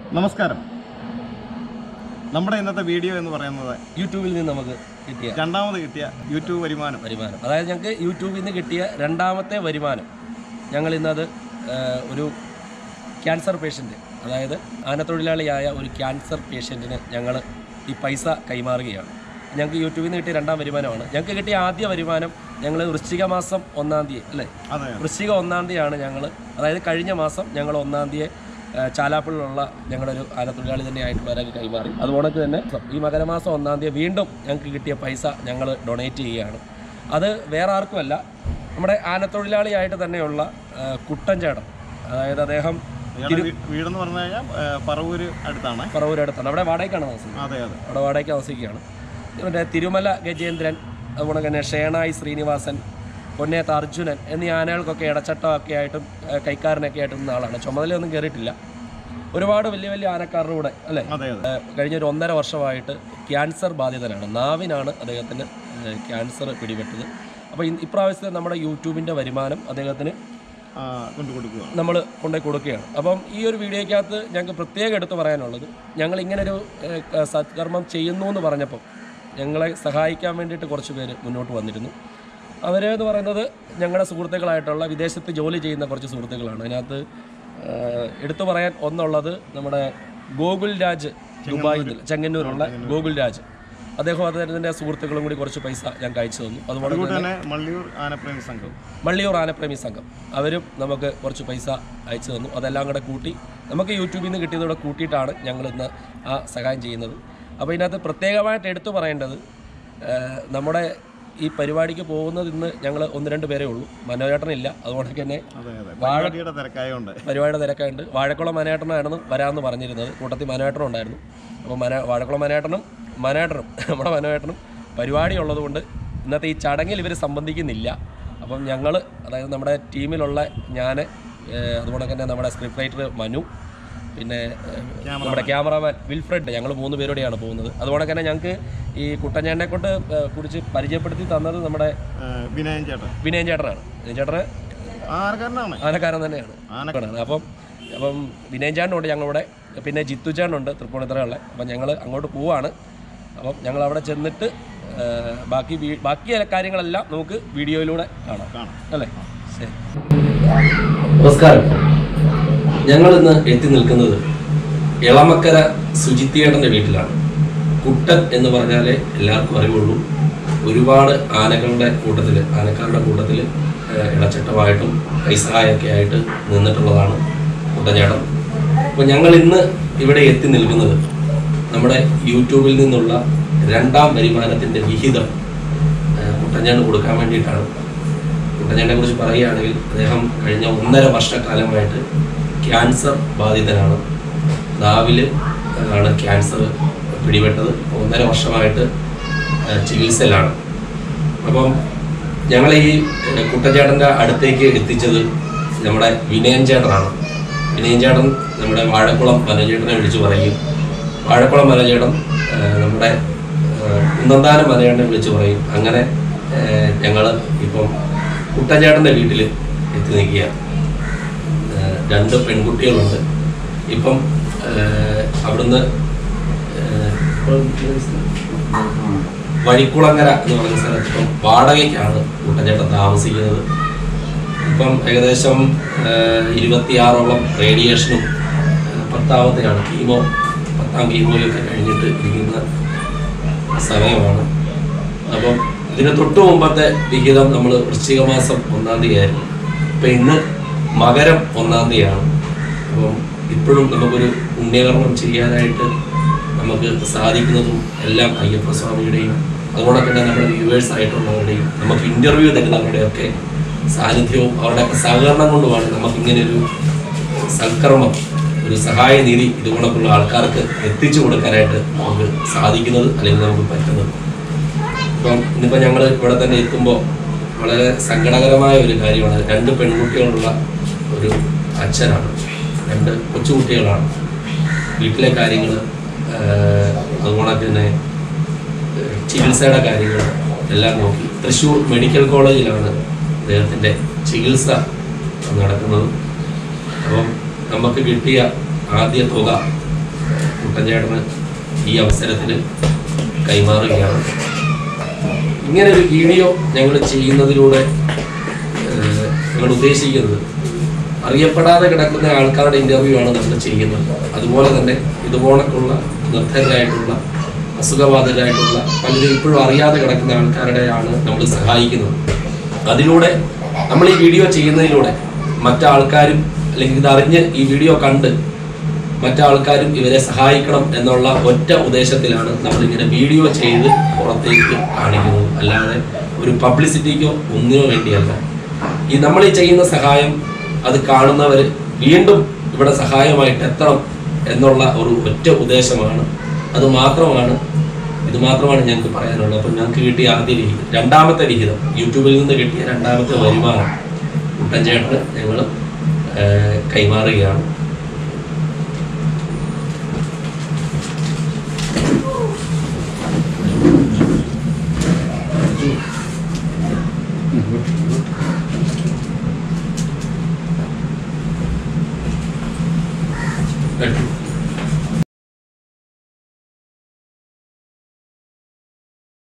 നമസ്കാരം നമ്മുടെ ഇന്നത്തെ വീഡിയോ എന്ന് പറയുന്നത് യൂട്യൂബിൽ നിന്ന് നമുക്ക് കിട്ടിയ രണ്ടാമത് കിട്ടിയ യൂട്യൂബ് വരുമാനം വരുമാനം അതായത് ഞങ്ങൾക്ക് യൂട്യൂബിൽ നിന്ന് കിട്ടിയ രണ്ടാമത്തെ വരുമാനം ഞങ്ങൾ ഇന്നത് ഒരു ക്യാൻസർ പേഷ്യൻ്റ് അതായത് ആനത്തൊഴിലാളിയായ ഒരു ക്യാൻസർ പേഷ്യൻറ്റിന് ഞങ്ങൾ ഈ പൈസ കൈമാറുകയാണ് ഞങ്ങൾക്ക് യൂട്യൂബിൽ നിന്ന് കിട്ടിയ രണ്ടാം വരുമാനമാണ് ഞങ്ങൾക്ക് കിട്ടിയ ആദ്യ വരുമാനം ഞങ്ങൾ വൃശ്ചിക മാസം ഒന്നാം തീയതി അല്ലേ അതെ വൃശ്ചിക ഒന്നാം തീയതിയാണ് ഞങ്ങൾ അതായത് കഴിഞ്ഞ മാസം ഞങ്ങൾ ഒന്നാം തീയതി ചാലാപ്പിളിലുള്ള ഞങ്ങളുടെ ഒരു ആനത്തൊഴിലാളി തന്നെ ആയിട്ടുള്ളവരൊക്കെ കൈമാറി അതുപോലെ തന്നെ ഈ മകരമാസം ഒന്നാം തീയതി വീണ്ടും ഞങ്ങൾക്ക് കിട്ടിയ പൈസ ഞങ്ങൾ ഡൊണേറ്റ് ചെയ്യുകയാണ് അത് വേറെ ആർക്കുമല്ല നമ്മുടെ ആനത്തൊഴിലാളിയായിട്ട് തന്നെയുള്ള ആ, കുട്ടൻ ചേട്ടൻ അതായത് അദ്ദേഹം ഇയാളുടെ വീ- വീടെന്ന് പറഞ്ഞു കഴിഞ്ഞാൽ ഏ, പറവൂര് അടുത്താണ് പറവൂരടുത്താണ് അവിടെ വാടകയ്ക്കാണ് താമസിക്കുന്നത് അതെ അതെ അവിടെ വാടകയ്ക്ക് താമസിക്കുകയാണ് മറ്റേ തിരുമല ഗജേന്ദ്രൻ അതുപോലെ തന്നെ ഷേണായി ശ്രീനിവാസൻ പൊന്നേത്ത് അർജുനൻ എന്നീ ആനകൾക്കൊക്കെ ഇടച്ചട്ടമൊക്കെ ആയിട്ടും ഏഹ് കൈക്കാരനൊക്കെ ആയിട്ടും നിന്ന ആളാണ് ചുമതലയൊന്നും കയറിയിട്ടില്ല ഒരുപാട് വലിയ വലിയ ആനക്കാരുടെ കൂടെ അല്ലേ അതെ അതെ ഏഹ് കഴിഞ്ഞ ഒരു ഒന്നര വർഷമായിട്ട് ക്യാൻസർ ബാധിതനാണ് നാവിനാണ് അദ്ദേഹത്തിന് ഏഹ് ക്യാൻസർ പിടിപെട്ടത് അപ്പോൾ ഇ- ഇപ്രാവശ്യത്തെ നമ്മുടെ യൂട്യൂബിൻ്റെ വരുമാനം അദ്ദേഹത്തിന് ആ, കൊണ്ടു കൊടുക്കുക നമ്മൾ കൊണ്ടുപോയി കൊടുക്കുകയാണ് അപ്പം ഈ ഒരു വീഡിയോയ്ക്കകത്ത് ഞങ്ങൾക്ക് പ്രത്യേകം എടുത്തു പറയാനുള്ളത് ഞങ്ങൾ ഇങ്ങനൊരു ഏഹ്, സത്കർമ്മം ചെയ്യുന്നു എന്ന് പറഞ്ഞപ്പോൾ ഞങ്ങളെ സഹായിക്കാൻ വേണ്ടിയിട്ട് കുറച്ച് പേര് മുന്നോട്ട് വന്നിരുന്നു അവരെന്ന് പറയുന്നത് ഞങ്ങളുടെ സുഹൃത്തുക്കളായിട്ടുള്ള വിദേശത്ത് ജോലി ചെയ്യുന്ന കുറച്ച് സുഹൃത്തുക്കളാണ് അതിനകത്ത് ഏഹ്, എടുത്തു പറയാൻ ഒന്നുള്ളത് നമ്മുടെ ഗോകുൽ രാജ് ദുബായിൽ നിന്ന് ചെങ്ങന്നൂരുള്ള ഗോകുൽ രാജ് അദ്ദേഹം അദ്ദേഹത്തിൻ്റെ സുഹൃത്തുക്കളും കൂടി കുറച്ച് പൈസ ഞങ്ങൾക്ക് അയച്ചു തന്നു അതുപോലെ അതുകൊണ്ട് തന്നെ മള്ളിയൂർ ആനപ്രേമി സംഘം മള്ളിയൂർ ആനപ്രേമി സംഘം അവരും നമുക്ക് കുറച്ച് പൈസ അയച്ചു തന്നു അതെല്ലാം കൂടെ കൂട്ടി നമുക്ക് യൂട്യൂബിൽ നിന്ന് കിട്ടിയതോടെ കൂട്ടിയിട്ടാണ് ഞങ്ങൾ ഇന്ന് ആ സഹായം ചെയ്യുന്നത് അപ്പോൾ ഇതിനകത്ത് പ്രത്യേകമായിട്ട് എടുത്തു പറയേണ്ടത് ആ, നമ്മുടെ ഈ പരിപാടിക്ക് പോകുന്നത് ഇന്ന് ഞങ്ങൾ ഒന്ന് രണ്ട് പേരേ ഉള്ളൂ മനോജേട്ടനില്ല അതുകൊണ്ട് തന്നെ അതെ അതെ പരിപാടിയുടെ തിരക്കായതുകൊണ്ട് പരിപാടിയുടെ തിരക്കായുണ്ട് വാഴക്കുളം മനേട്ടനായിരുന്നു വരാമെന്ന് പറഞ്ഞിരുന്നത് കൂട്ടത്തിൽ മനേട്ടനും ഉണ്ടായിരുന്നു അപ്പോൾ മന വാഴക്കുളം മനേട്ടനും മനേട്ടനും നമ്മുടെ മനോേട്ടനും പരിപാടി ഉള്ളതുകൊണ്ട് ഇന്നത്തെ ഈ ചടങ്ങിൽ ഇവർ സംബന്ധിക്കുന്നില്ല അപ്പം ഞങ്ങൾ അതായത് നമ്മുടെ ടീമിലുള്ള ഞാൻ അതുപോലെ തന്നെ നമ്മുടെ സ്ക്രിപ്റ്റ് റൈറ്റർ മനു പിന്നെ ഏഹ്, നമ്മുടെ ക്യാമറാമാൻ വിൽഫ്രഡ് ഞങ്ങൾ മൂന്ന് പേരോടെയാണ് പോകുന്നത് അതുപോലെ തന്നെ ഞങ്ങൾക്ക് ഈ കുട്ടഞ്ഞാണ്ടിനെ കൊണ്ട് ഏഹ്, കുറിച്ച് പരിചയപ്പെടുത്തി തന്നത് നമ്മുടെ ഏ, വിനയൻ ചേട്ടൻ വിനയൻ ചേട്ടനാണ് വിനയൻ ചേട്ടന് ആനക്കാരനാണ് ആനക്കാരൻ തന്നെയാണ് ആന ആണ് അപ്പം അപ്പം വിനയൻ ചാണ്ടുണ്ട് ഞങ്ങളിവിടെ പിന്നെ ജിത്തു ചാണ്ടുണ്ട് തൃപ്പൂണിത്തറയുള്ള അപ്പം ഞങ്ങൾ അങ്ങോട്ട് പോവാണ് അപ്പം ഞങ്ങൾ അവിടെ ചെന്നിട്ട് ആ, ബാക്കി വീ- ബാക്കി കാര്യങ്ങളെല്ലാം നമുക്ക് വീഡിയോയിലൂടെ കാണാം കാണാം അല്ലേ ശരി നമസ്കാരം ഞങ്ങൾ ഇന്ന് എത്തി നിൽക്കുന്നത് ഇളമക്കര സുജിത്തിയേട്ടൻ്റെ വീട്ടിലാണ് കുട്ടൻ എന്ന് പറഞ്ഞാലേ എല്ലാവർക്കും അറിവുള്ളൂ ഒരുപാട് ആനകളുടെ കൂട്ടത്തിൽ ആനക്കാരുടെ കൂട്ടത്തിൽ ഇടച്ചട്ടമായിട്ടും കൈസഹായമൊക്കെ ആയിട്ട് നിന്നിട്ടുള്ളതാണ് കുട്ടഞ്ഞേട്ടൻ അപ്പോൾ ഞങ്ങൾ ഇന്ന് ഇവിടെ എത്തി നിൽക്കുന്നത് നമ്മുടെ യൂട്യൂബിൽ നിന്നുള്ള രണ്ടാം വരുമാനത്തിൻ്റെ വിഹിതം കുട്ടഞ്ഞാണ് കൊടുക്കാൻ വേണ്ടിയിട്ടാണ് കുട്ടഞ്ഞാനെ കുറിച്ച് പറയുകയാണെങ്കിൽ അദ്ദേഹം കഴിഞ്ഞ ഒന്നര വർഷക്കാലമായിട്ട് ക്യാൻസർ ബാധിതനാണ് നാവില് ആണ് ക്യാൻസർ പിടിപെട്ടത് ഒന്നര വർഷമായിട്ട് ആ, ചികിത്സയിലാണ് അപ്പം ഞങ്ങൾ ഈ ഏഹ്, കുട്ടൻചേട്ടൻ്റെ അടുത്തേക്ക് എത്തിച്ചത് നമ്മുടെ വിനയൻ ചേട്ടനാണ് വിനയൻ ചേട്ടൻ നമ്മുടെ വാഴക്കുളം മനോജേട്ടനെ വിളിച്ചു പറയും വാഴക്കുളം മനോജേട്ടൻ ഏഹ്, നമ്മുടെ ഏഹ്, കുന്നന്താനം മനോജേട്ടനെ വിളിച്ചു പറയും അങ്ങനെ ഞങ്ങൾ ഇപ്പം കുട്ടൻചേട്ടൻ്റെ വീട്ടിൽ എത്തി നിൽക്കുകയാണ് ഏഹ്, രണ്ട് പെൺകുട്ടികളുണ്ട് ഇപ്പം ഏഹ്, അവിടുന്ന് ഏഹ്, ഇപ്പം വഴിക്കുളങ്ങര എന്ന് പറയുന്ന സ്ഥലത്ത് ഇപ്പം വാടകയ്ക്കാണ് കുട്ടൻചേട്ടൻ താമസിക്കുന്നത് ഇപ്പം ഏകദേശം ഏഹ്, ഇരുപത്തിയാറോളം റേഡിയേഷനും ഏഹ്, പത്താമത്തെയാണ് കീമോ പത്താം കീമോയൊക്കെ കഴിഞ്ഞിട്ട് ഇരിക്കുന്ന സമയമാണ് അപ്പം ഇതിന് തൊട്ടു മുമ്പത്തെ വിഹിതം നമ്മൾ വൃശ്ചിക മാസം ഒന്നാം തീയതി ആയിരുന്നു ഇപ്പം ഇന്ന് മകരം ഒന്നാം തീയതിയാണ് അപ്പം ഇപ്പോഴും നമുക്കൊരു പുണ്യകർമ്മം ചെയ്യാനായിട്ട് നമുക്ക് സാധിക്കുന്നതും എല്ലാം അയ്യപ്പ സ്വാമിയുടെയും അതുപോലെ തന്നെ നമ്മുടെ വ്യൂവേഴ്സ് ആയിട്ടുള്ളവരുടെയും നമുക്ക് ഇൻ്റർവ്യൂ തരുന്നവരുടെയൊക്കെ സാന്നിധ്യവും അവരുടെയൊക്കെ സഹകരണം കൊണ്ടുമാണ് നമുക്ക് ഇങ്ങനെ ഒരു സൽക്കർമ്മം ഒരു സഹായ നിധി ഇതുകൊണ്ടൊക്കെയുള്ള ആൾക്കാർക്ക് എത്തിച്ചു കൊടുക്കാനായിട്ട് നമുക്ക് സാധിക്കുന്നത് അല്ലെങ്കിൽ നമുക്ക് പറ്റുന്നത് ഇപ്പം ഇന്നിപ്പോൾ ഞങ്ങൾ ഇവിടെ തന്നെ എത്തുമ്പോൾ വളരെ സങ്കടകരമായ ഒരു കാര്യമാണ് രണ്ട് പെൺകുട്ടികളുള്ള ഒരു അച്ഛനാണ് രണ്ട് കൊച്ചുകുട്ടികളാണ് വീട്ടിലെ കാര്യങ്ങൾ അതുപോലെ തന്നെ ഏഹ്, ചികിത്സയുടെ കാര്യങ്ങൾ എല്ലാം നോക്കി തൃശ്ശൂർ മെഡിക്കൽ കോളേജിലാണ് അദ്ദേഹത്തിൻ്റെ ചികിത്സ നടക്കുന്നത് അപ്പം നമുക്ക് കിട്ടിയ ആദ്യ തുക കുട്ടഞ്ചേട്ടന് ഈ അവസരത്തിൽ കൈമാറുകയാണ് ഇങ്ങനെ ഒരു വീഡിയോ ഞങ്ങൾ ചെയ്യുന്നതിലൂടെ ഏഹ്, ഞങ്ങൾ ഉദ്ദേശിക്കുന്നത് അറിയപ്പെടാതെ കിടക്കുന്ന ആൾക്കാരുടെ ഇന്റർവ്യൂ ആണ് നമ്മൾ ചെയ്യുന്നത് അതുപോലെ തന്നെ ഇതുപോലൊക്കെയുള്ള നിർദ്ധരായിട്ടുള്ള അസുഖബാധിതരായിട്ടുള്ള പലരും ഇപ്പോഴും അറിയാതെ കിടക്കുന്ന ആൾക്കാരുടെയാണ് നമ്മൾ സഹായിക്കുന്നത് അതിലൂടെ നമ്മൾ ഈ വീഡിയോ ചെയ്യുന്നതിലൂടെ മറ്റാൾക്കാരും അല്ലെങ്കിൽ ഇതറിഞ്ഞ് ഈ വീഡിയോ കണ്ട് മറ്റാൾക്കാരും ഇവരെ സഹായിക്കണം എന്നുള്ള ഒറ്റ ഉദ്ദേശത്തിലാണ് നമ്മൾ ഇങ്ങനെ വീഡിയോ ചെയ്ത് പുറത്തേക്ക് കാണിക്കുന്നത് അല്ലാതെ ഒരു പബ്ലിസിറ്റിക്കോ ഒന്നിനോ വേണ്ടിയല്ല ഈ നമ്മൾ ഈ ചെയ്യുന്ന സഹായം അത് കാണുന്നവർ വീണ്ടും ഇവിടെ സഹായമായിട്ട് എത്തണം എന്നുള്ള ഒരു ഒറ്റ ഉദ്ദേശമാണ് അത് മാത്രമാണ് ഇത് മാത്രമാണ് ഞങ്ങൾക്ക് പറയാനുള്ളത് അപ്പം ഞങ്ങൾക്ക് കിട്ടിയ ആദ്യ വിഹിതം രണ്ടാമത്തെ വിഹിതം യൂട്യൂബിൽ നിന്ന് കിട്ടിയ രണ്ടാമത്തെ വരുമാനം കുട്ടൻചേട്ടന് ഞങ്ങൾ കൈമാറുകയാണ് Thank you.